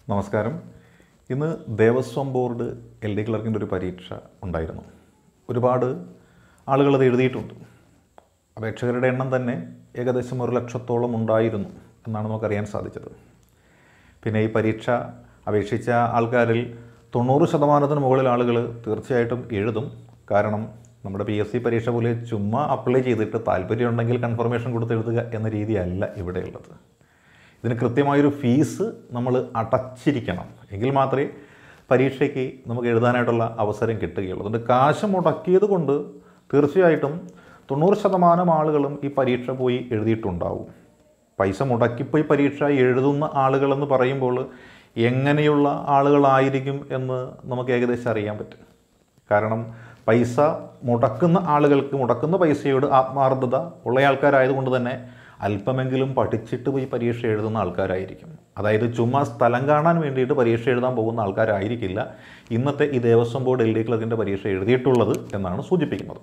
നമസ്കാരം ഇന്ന് Devaswom board L D ക്ലർക്കിൻ്റെ ഒരു പരീക്ഷ ഉണ്ടായിരുന്നു ഒരുപാട് ആളുകൾ അത് എഴുതിയിട്ടുണ്ട് അപേക്ഷകരുടെ എണ്ണം തന്നെ ഏകദേശം ഒരു ലക്ഷത്തോളം ഉണ്ടായിരുന്നു എന്നാണ് നമുക്കറിയാൻ സാധിച്ചത് പിന്നെ ഈ പരീക്ഷ അപേക്ഷിച്ച ആൾക്കാരിൽ തൊണ്ണൂറ് ശതമാനത്തിന് മുകളിൽ ആളുകൾ തീർച്ചയായിട്ടും എഴുതും കാരണം നമ്മുടെ പി എസ് സി പരീക്ഷ പോലെ ചുമ്മാ അപ്ലൈ ചെയ്തിട്ട് താല്പര്യമുണ്ടെങ്കിൽ കൺഫർമേഷൻ കൊടുത്ത് എഴുതുക എന്ന രീതിയല്ല ഇവിടെയുള്ളത് ഇതിന് കൃത്യമായൊരു ഫീസ് നമ്മൾ അടച്ചിരിക്കണം എങ്കിൽ മാത്രമേ പരീക്ഷയ്ക്ക് നമുക്ക് എഴുതാനായിട്ടുള്ള അവസരം കിട്ടുകയുള്ളൂ അതുകൊണ്ട് കാശ് മുടക്കിയത് കൊണ്ട് തീർച്ചയായിട്ടും തൊണ്ണൂറ് ശതമാനം ആളുകളും ഈ പരീക്ഷ പോയി എഴുതിയിട്ടുണ്ടാവും പൈസ മുടക്കിപ്പോയി പരീക്ഷ എഴുതുന്ന ആളുകളെന്ന് പറയുമ്പോൾ എങ്ങനെയുള്ള ആളുകളായിരിക്കും എന്ന് നമുക്ക് ഏകദേശം അറിയാൻ പറ്റും കാരണം പൈസ മുടക്കുന്ന ആളുകൾക്ക് മുടക്കുന്ന പൈസയോട് ആത്മാർത്ഥത ഉള്ള ആൾക്കാരായതുകൊണ്ട് തന്നെ അല്പമെങ്കിലും പഠിച്ചിട്ട് പോയി പരീക്ഷ എഴുതുന്ന ആൾക്കാരായിരിക്കും അതായത് ചുമ്മാ സ്ഥലം കാണാൻ വേണ്ടിയിട്ട് പരീക്ഷ എഴുതാൻ പോകുന്ന ആൾക്കാരായിരിക്കില്ല ഇന്നത്തെ ഈ ദേവസ്വം ബോർഡ് എൽ ഡി ക്ലർക്കിൻ്റെ പരീക്ഷ എഴുതിയിട്ടുള്ളത് എന്നാണ് സൂചിപ്പിക്കുന്നത്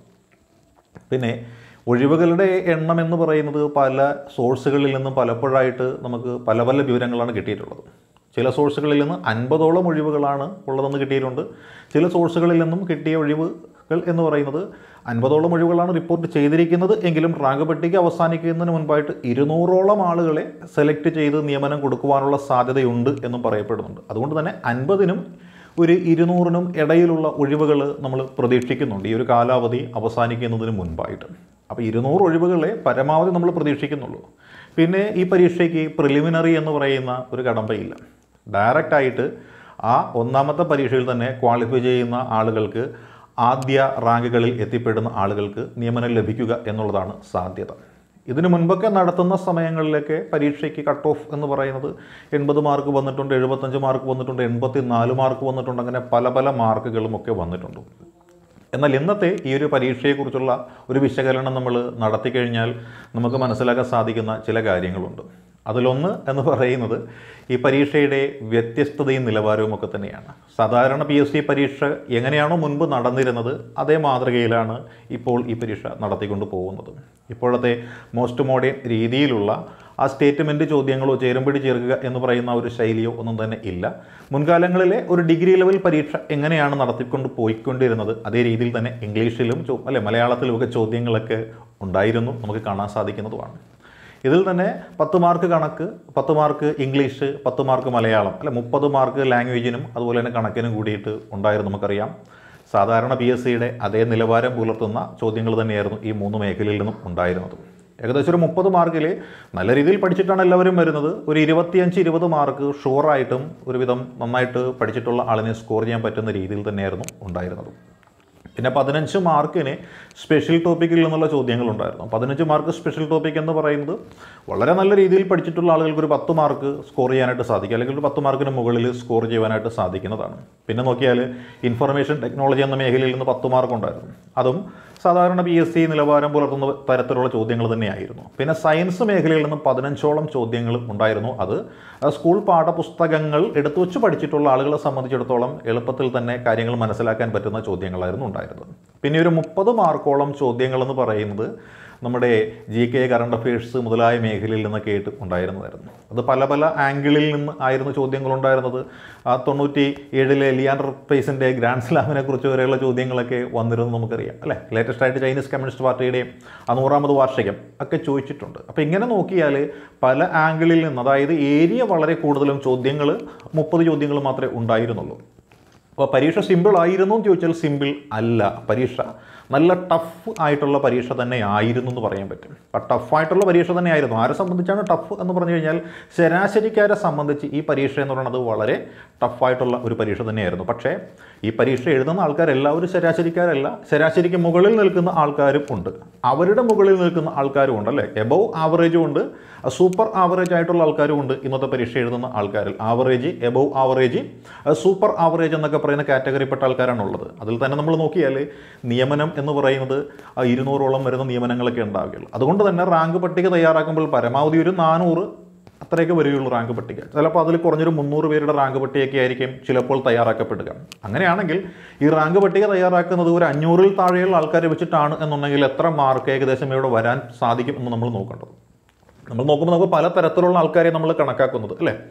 പിന്നെ ഒഴിവുകളുടെ എണ്ണം എന്ന് പറയുന്നത് പല സോഴ്സുകളിൽ നിന്നും പലപ്പോഴായിട്ട് നമുക്ക് പല പല വിവരങ്ങളാണ് കിട്ടിയിട്ടുള്ളത് ചില സോഴ്സുകളിൽ നിന്ന് അൻപതോളം ഒഴിവുകളാണ് ഉള്ളതെന്ന് കിട്ടിയിട്ടുണ്ട് ചില സോഴ്സുകളിൽ നിന്നും കിട്ടിയ ഒഴിവുകൾ എന്ന് പറയുന്നത് അൻപതോളം ഒഴിവുകളാണ് റിപ്പോർട്ട് ചെയ്തിരിക്കുന്നത് എങ്കിലും റാങ്ക് പട്ടിക അവസാനിക്കുന്നതിന് മുൻപായിട്ട് ഇരുന്നൂറോളം ആളുകളെ സെലക്ട് ചെയ്ത് നിയമനം കൊടുക്കുവാനുള്ള സാധ്യതയുണ്ട് എന്നും പറയപ്പെടുന്നുണ്ട് അതുകൊണ്ട് തന്നെ അൻപതിനും ഒരു ഇരുന്നൂറിനും ഇടയിലുള്ള ഒഴിവുകൾ നമ്മൾ പ്രതീക്ഷിക്കുന്നുണ്ട് ഈ ഒരു കാലാവധി അവസാനിക്കുന്നതിന് മുൻപായിട്ട് അപ്പോൾ ഇരുന്നൂറ് ഒഴിവുകളെ പരമാവധി നമ്മൾ പ്രതീക്ഷിക്കുന്നുള്ളൂ പിന്നെ ഈ പരീക്ഷയ്ക്ക് പ്രിലിമിനറി എന്ന് പറയുന്ന ഒരു കടമ്പയില്ല ഡയറക്റ്റായിട്ട് ആ ഒന്നാമത്തെ പരീക്ഷയിൽ തന്നെ ക്വാളിഫൈ ചെയ്യുന്ന ആളുകൾക്ക് ആദ്യ റാങ്കുകളിൽ എത്തിപ്പെടുന്ന ആളുകൾക്ക് നിയമനം ലഭിക്കുക എന്നുള്ളതാണ് സാധ്യത ഇതിനു മുൻപൊക്കെ നടത്തുന്ന സമയങ്ങളിലൊക്കെ പരീക്ഷയ്ക്ക് കട്ട് ഓഫ് എന്ന് പറയുന്നത് എൺപത് മാർക്ക് വന്നിട്ടുണ്ട് എഴുപത്തഞ്ച് മാർക്ക് വന്നിട്ടുണ്ട് എൺപത്തി നാല് മാർക്ക് വന്നിട്ടുണ്ട് അങ്ങനെ പല പല മാർക്കുകളും ഒക്കെ വന്നിട്ടുണ്ട് എന്നാൽ ഇന്നത്തെ ഈ ഒരു പരീക്ഷയെക്കുറിച്ചുള്ള ഒരു വിശകലനം നമ്മൾ നടത്തിക്കഴിഞ്ഞാൽ നമുക്ക് മനസ്സിലാക്കാൻ സാധിക്കുന്ന ചില കാര്യങ്ങളുണ്ട് അതിലൊന്ന് എന്ന് പറയുന്നത് ഈ പരീക്ഷയുടെ വ്യത്യസ്തതയും നിലവാരവും ഒക്കെ തന്നെയാണ് സാധാരണ പി എസ് സി പരീക്ഷ എങ്ങനെയാണോ മുൻപ് നടന്നിരുന്നത് അതേ മാതൃകയിലാണ് ഇപ്പോൾ ഈ പരീക്ഷ നടത്തിക്കൊണ്ട് പോകുന്നത് ഇപ്പോഴത്തെ മോസ്റ്റ് മോഡേൺ രീതിയിലുള്ള ആ സ്റ്റേറ്റ്മെൻറ്റ് ചോദ്യങ്ങളോ ചേരുംപടി ചേർക്കുക എന്ന് പറയുന്ന ഒരു ശൈലിയോ ഒന്നും തന്നെ ഇല്ല മുൻകാലങ്ങളിലെ ഒരു ഡിഗ്രി ലെവൽ പരീക്ഷ എങ്ങനെയാണ് നടത്തിക്കൊണ്ട് പോയിക്കൊണ്ടിരുന്നത് അതേ രീതിയിൽ തന്നെ ഇംഗ്ലീഷിലും ചോ അല്ലെ മലയാളത്തിലുമൊക്കെ ചോദ്യങ്ങളൊക്കെ ഉണ്ടായിരുന്നു നമുക്ക് കാണാൻ സാധിക്കുന്നതുമാണ് ഇതിൽ തന്നെ പത്ത് മാർക്ക് കണക്ക് പത്ത് മാർക്ക് ഇംഗ്ലീഷ് പത്ത് മാർക്ക് മലയാളം അല്ലെ മുപ്പത് മാർക്ക് ലാംഗ്വേജിനും അതുപോലെ തന്നെ കണക്കിനും കൂടിയിട്ട് ഉണ്ടായിരുന്നു നമുക്കറിയാം സാധാരണ പി എസ് സിയുടെ അതേ നിലവാരം പുലർത്തുന്ന ചോദ്യങ്ങൾ തന്നെയായിരുന്നു ഈ മൂന്ന് മേഖലയിൽ നിന്നും ഉണ്ടായിരുന്നത് ഏകദേശം ഒരു മുപ്പത് മാർക്കിൽ നല്ല രീതിയിൽ പഠിച്ചിട്ടാണ് എല്ലാവരും വരുന്നത് ഒരു ഇരുപത്തിയഞ്ച് ഇരുപത് മാർക്ക് ഷുവറായിട്ടും ഒരുവിധം നന്നായിട്ട് പഠിച്ചിട്ടുള്ള ആളിനെ സ്കോർ ചെയ്യാൻ പറ്റുന്ന രീതിയിൽ തന്നെയായിരുന്നു ഉണ്ടായിരുന്നത് പിന്നെ പതിനഞ്ച് മാർക്കിന് സ്പെഷ്യൽ ടോപ്പിക്കിൽ നിന്നുള്ള ചോദ്യങ്ങളുണ്ടായിരുന്നു പതിനഞ്ച് മാർക്ക് സ്പെഷ്യൽ ടോപ്പിക് എന്ന് പറയുന്നത് വളരെ നല്ല രീതിയിൽ പഠിച്ചിട്ടുള്ള ആളുകൾക്ക് ഒരു പത്ത് മാർക്ക് സ്കോർ ചെയ്യാനായിട്ട് സാധിക്കും അല്ലെങ്കിൽ ഒരു പത്ത് മാർക്കിന് മുകളിൽ സ്കോർ ചെയ്യാനായിട്ട് സാധിക്കുന്നതാണ് പിന്നെ നോക്കിയാൽ ഇൻഫർമേഷൻ ടെക്നോളജി എന്ന മേഖലയിൽ നിന്ന് പത്ത് മാർക്ക് ഉണ്ടായിരുന്നു അതും സാധാരണ പി എസ് സി നിലവാരം പുലർത്തുന്ന തരത്തിലുള്ള ചോദ്യങ്ങൾ തന്നെയായിരുന്നു പിന്നെ സയൻസ് മേഖലയിൽ നിന്നും പതിനഞ്ചോളം ചോദ്യങ്ങൾ ഉണ്ടായിരുന്നു അത് സ്കൂൾ പാഠപുസ്തകങ്ങൾ എടുത്തു വെച്ച് പഠിച്ചിട്ടുള്ള ആളുകളെ സംബന്ധിച്ചിടത്തോളം എളുപ്പത്തിൽ തന്നെ കാര്യങ്ങൾ മനസ്സിലാക്കാൻ പറ്റുന്ന ചോദ്യങ്ങളായിരുന്നു ഉണ്ടായിരുന്നത് പിന്നെ ഒരു മുപ്പത് മാർക്കോളം ചോദ്യങ്ങളെന്ന് പറയുന്നത് നമ്മുടെ ജി കെ കറണ്ട് അഫയേഴ്സ് മുതലായ മേഖലയിൽ നിന്നൊക്കെ ആയിട്ട് ഉണ്ടായിരുന്നതായിരുന്നു അത് പല പല ആംഗിളിൽ നിന്ന് ആയിരുന്നു ചോദ്യങ്ങൾ ഉണ്ടായിരുന്നത് ആ തൊണ്ണൂറ്റി ഏഴിലെ ലിയാൻഡർ പേസിൻ്റെ ഗ്രാൻഡ് സ്ലാമിനെ കുറിച്ച് വരെയുള്ള ചോദ്യങ്ങളൊക്കെ വന്നിരുന്നു നമുക്കറിയാം അല്ലേ ലേറ്റസ്റ്റ് ആയിട്ട് ചൈനീസ് കമ്മ്യൂണിസ്റ്റ് പാർട്ടിയുടെയും ആ നൂറാമത് വാർഷികം ഒക്കെ ചോദിച്ചിട്ടുണ്ട് അപ്പോൾ ഇങ്ങനെ നോക്കിയാൽ പല ആംഗിളിൽ നിന്ന് അതായത് ഏരിയ വളരെ കൂടുതലും ചോദ്യങ്ങൾ മുപ്പത് ചോദ്യങ്ങൾ മാത്രമേ ഉണ്ടായിരുന്നുള്ളൂ അപ്പോൾ പരീക്ഷ സിമ്പിൾ ആയിരുന്നു എന്ന് ചോദിച്ചാൽ സിമ്പിൾ അല്ല പരീക്ഷ നല്ല ടഫ് ആയിട്ടുള്ള പരീക്ഷ തന്നെ ആയിരുന്നു എന്ന് പറയാൻ പറ്റും അപ്പം ടഫായിട്ടുള്ള പരീക്ഷ തന്നെ ആയിരുന്നു ആരെ സംബന്ധിച്ചാണ് ടഫ് എന്ന് പറഞ്ഞു കഴിഞ്ഞാൽ ശരാശരിക്കാരെ സംബന്ധിച്ച് ഈ പരീക്ഷ എന്ന് പറയുന്നത് വളരെ ടഫായിട്ടുള്ള ഒരു പരീക്ഷ തന്നെയായിരുന്നു പക്ഷേ ഈ പരീക്ഷ എഴുതുന്ന ആൾക്കാരെല്ലാവരും ശരാശരിക്കാരല്ല ശരാശരിക്ക് മുകളിൽ നിൽക്കുന്ന ആൾക്കാരും ഉണ്ട് അവരുടെ മുകളിൽ നിൽക്കുന്ന ആൾക്കാരും ഉണ്ട് അല്ലേ എബവ് ആവറേജും ഉണ്ട് സൂപ്പർ ആവറേജ് ആയിട്ടുള്ള ആൾക്കാരും ഉണ്ട് ഇന്നത്തെ പരീക്ഷ എഴുതുന്ന ആൾക്കാരിൽ average above average super average എന്നൊക്കെ പറയുന്ന കാറ്റഗറിപ്പെട്ട ആൾക്കാരാണ് ഉള്ളത് അതിൽ തന്നെ നമ്മൾ നോക്കിയാൽ നിയമനം എന്ന് പറയുന്നത് ആ ഇരുന്നൂറോളം വരുന്ന നിയമനങ്ങളൊക്കെ ഉണ്ടാവുകയുള്ളൂ അതുകൊണ്ട് തന്നെ റാങ്ക് പട്ടിക തയ്യാറാക്കുമ്പോൾ പരമാവധി ഒരു നാനൂറ് അത്രയൊക്കെ വരികയുള്ളൂ റാങ്ക് പട്ടിക ചിലപ്പോൾ അതിൽ കുറഞ്ഞൊരു മുന്നൂറ് പേരുടെ റാങ്ക് പട്ടികയൊക്കെ ആയിരിക്കും ചിലപ്പോൾ തയ്യാറാക്കപ്പെടുക അങ്ങനെയാണെങ്കിൽ ഈ റാങ്ക് പട്ടിക തയ്യാറാക്കുന്നത് ഒരു അഞ്ഞൂറിൽ താഴെയുള്ള ആൾക്കാരെ വെച്ചിട്ടാണ് എന്നുണ്ടെങ്കിൽ എത്ര മാർക്ക് ഏകദേശം ഇവിടെ വരാൻ സാധിക്കും എന്ന് നമ്മൾ നോക്കേണ്ടത് നമ്മൾ നോക്കുമ്പോൾ നമുക്ക് പല തരത്തിലുള്ള ആൾക്കാരെ നമ്മൾ കണക്കാക്കുന്നത് അല്ലേ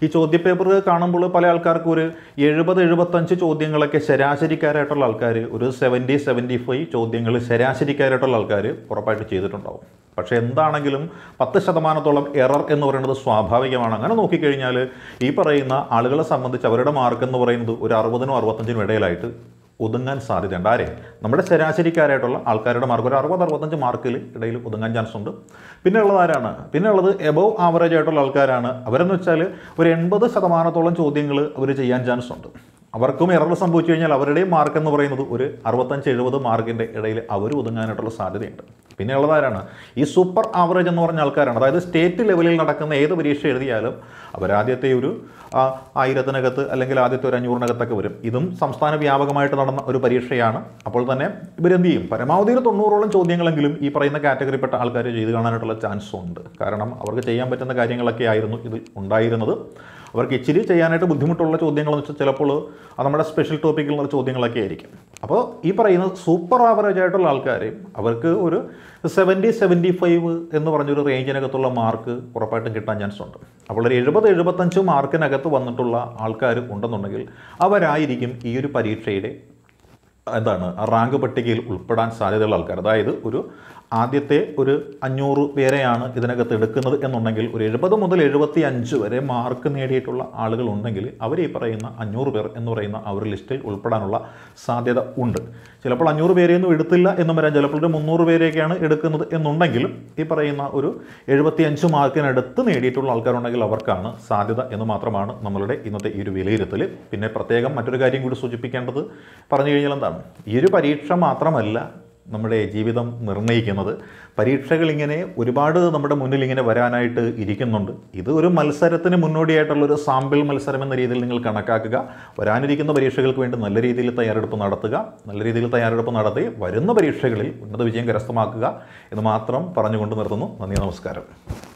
ഈ ചോദ്യപേപ്പർ കാണുമ്പോൾ പല ആൾക്കാർക്കും ഒരു എഴുപത് എഴുപത്തഞ്ച് ചോദ്യങ്ങളൊക്കെ ശരാശരിക്കാരായിട്ടുള്ള ആൾക്കാർ ഒരു സെവൻറ്റി സെവൻറ്റി ഫൈവ് ചോദ്യങ്ങൾ ശരാശരിക്കാരായിട്ടുള്ള ആൾക്കാർ ഉറപ്പായിട്ട് ചെയ്തിട്ടുണ്ടാവും പക്ഷേ എന്താണെങ്കിലും പത്ത് ശതമാനത്തോളം എറർ എന്ന് പറയുന്നത് സ്വാഭാവികമാണ് അങ്ങനെ നോക്കിക്കഴിഞ്ഞാൽ ഈ പറയുന്ന ആളുകളെ സംബന്ധിച്ച് അവരുടെ മാർക്ക് എന്ന് പറയുന്നത് ഒരു അറുപതിനും അറുപത്തഞ്ചിനും ഇടയിലായിട്ട് ഒതുങ്ങാൻ സാധ്യതയുണ്ട് ആരെ നമ്മുടെ ശരാശരിക്കാരായിട്ടുള്ള ആൾക്കാരുടെ മാർക്ക് ഒരു അറുപത് അറുപത്തഞ്ച് മാർക്കിൽ ഇടയിൽ ഒതുങ്ങാൻ ചാൻസ് ഉണ്ട് പിന്നെ ഉള്ളത് ആരാണ് പിന്നെ ഉള്ളത് എബവ് ആവറേജ് ആയിട്ടുള്ള ആൾക്കാരാണ് അവരെന്ന് വെച്ചാൽ ഒരു എൺപത് ശതമാനത്തോളം ചോദ്യങ്ങൾ അവർ ചെയ്യാൻ ചാൻസ് ഉണ്ട് അവർക്കും എറർ സംഭവിച്ചു കഴിഞ്ഞാൽ അവരുടെയും മാർക്ക് എന്ന് പറയുന്നത് ഒരു അറുപത്തഞ്ച് എഴുപത് മാർക്കിൻ്റെ ഇടയിൽ അവർ ഒതുങ്ങാനായിട്ടുള്ള സാധ്യതയുണ്ട് പിന്നെ ഉള്ളത് ആരാണ് ഈ സൂപ്പർ ആവറേജ് എന്ന് പറഞ്ഞ ആൾക്കാരാണ് അതായത് സ്റ്റേറ്റ് ലെവലിൽ നടക്കുന്ന ഏത് പരീക്ഷ എഴുതിയാലും അവരാദ്യത്തെ ഒരു ആ, ആയിരത്തിനകത്ത് അല്ലെങ്കിൽ ആദ്യത്തെ ഒരു അഞ്ഞൂറിനകത്തൊക്കെ വരും ഇതും സംസ്ഥാന വ്യാപകമായിട്ട് നടന്ന ഒരു പരീക്ഷയാണ് അപ്പോൾ തന്നെ ഇവരെന്ത് ചെയ്യും പരമാവധി ഒരു തൊണ്ണൂറോളം ചോദ്യങ്ങളെങ്കിലും ഈ പറയുന്ന കാറ്റഗറിപ്പെട്ട ആൾക്കാർ ചെയ്ത് കാണാനായിട്ടുള്ള ചാൻസ് ഉണ്ട് കാരണം അവർക്ക് ചെയ്യാൻ പറ്റുന്ന കാര്യങ്ങളൊക്കെ ആയിരുന്നു ഇത് ഉണ്ടായിരുന്നത് അവർക്ക് ഇച്ചിരി ചെയ്യാനായിട്ട് ബുദ്ധിമുട്ടുള്ള ചോദ്യങ്ങളെന്ന് വെച്ചാൽ ചിലപ്പോൾ അത് നമ്മുടെ സ്പെഷ്യൽ ടോപ്പിക്കിലുള്ള ചോദ്യങ്ങളൊക്കെ ആയിരിക്കും അപ്പോൾ ഈ പറയുന്ന സൂപ്പർ ആവറേജ് ആയിട്ടുള്ള ആൾക്കാർ അവർക്ക് ഒരു സെവൻറ്റി സെവൻറ്റി ഫൈവ് എന്ന് പറഞ്ഞൊരു റേഞ്ചിനകത്തുള്ള മാർക്ക് ഉറപ്പായിട്ടും കിട്ടാൻ ചാൻസ് ഉണ്ട് അപ്പോൾ ഒരു എഴുപത് എഴുപത്തഞ്ച് മാർക്കിനകത്ത് വന്നിട്ടുള്ള ആൾക്കാർ ഉണ്ടെന്നുണ്ടെങ്കിൽ അവരായിരിക്കും ഈ ഒരു പരീക്ഷയുടെ എന്താണ് റാങ്ക് പട്ടികയിൽ ഉൾപ്പെടാൻ സാധ്യതയുള്ള ആൾക്കാർ അതായത് ഒരു ആദ്യത്തെ ഒരു അഞ്ഞൂറ് പേരെയാണ് ഇതിനകത്ത് എടുക്കുന്നത് എന്നുണ്ടെങ്കിൽ ഒരു എഴുപത് മുതൽ എഴുപത്തി അഞ്ച് വരെ മാർക്ക് നേടിയിട്ടുള്ള ആളുകൾ ഉണ്ടെങ്കിൽ അവർ ഈ പറയുന്ന അഞ്ഞൂറ് പേർ എന്ന് പറയുന്ന ആ ഒരു ലിസ്റ്റിൽ ഉൾപ്പെടാനുള്ള സാധ്യത ഉണ്ട് ചിലപ്പോൾ അഞ്ഞൂറ് പേരെയൊന്നും എടുത്തില്ല എന്നും വരാം ചിലപ്പോൾ ഒരു മുന്നൂറ് പേരെയൊക്കെയാണ് എടുക്കുന്നത് എന്നുണ്ടെങ്കിലും ഈ പറയുന്ന ഒരു എഴുപത്തി അഞ്ച് മാർക്കിനടുത്ത് നേടിയിട്ടുള്ള ആൾക്കാരുണ്ടെങ്കിൽ അവർക്കാണ് സാധ്യത എന്ന് മാത്രമാണ് നമ്മളുടെ ഇന്നത്തെ ഈ ഒരു വിലയിരുത്തൽ പിന്നെ പ്രത്യേകം മറ്റൊരു കാര്യം കൂടി സൂചിപ്പിക്കേണ്ടത് പറഞ്ഞു കഴിഞ്ഞാൽ എന്താണ് ഈ ഒരു പരീക്ഷ മാത്രമല്ല നമ്മുടെ ജീവിതം നിർണ്ണയിക്കുന്നത് പരീക്ഷകൾ ഇങ്ങനെ ഒരുപാട് നമ്മുടെ മുന്നിൽ ഇങ്ങനെ വരാനായിട്ട് ഇരിക്കുന്നുണ്ട് ഇത് ഒരു മത്സരത്തിന് മുന്നോടിയായിട്ടുള്ള ഒരു സാമ്പിൾ മത്സരം എന്ന രീതിയിൽ നിങ്ങൾ കണക്കാക്കുക വരാനിരിക്കുന്ന പരീക്ഷകൾക്ക് വേണ്ടി നല്ല രീതിയിൽ തയ്യാറെടുപ്പ് നടത്തുക നല്ല രീതിയിൽ തയ്യാറെടുപ്പ് നടത്തി വരുന്ന പരീക്ഷകളിൽ ഉന്നത വിജയം കരസ്ഥമാക്കുക എന്ന് മാത്രം പറഞ്ഞുകൊണ്ട് നിർത്തുന്നു നന്ദി നമസ്കാരം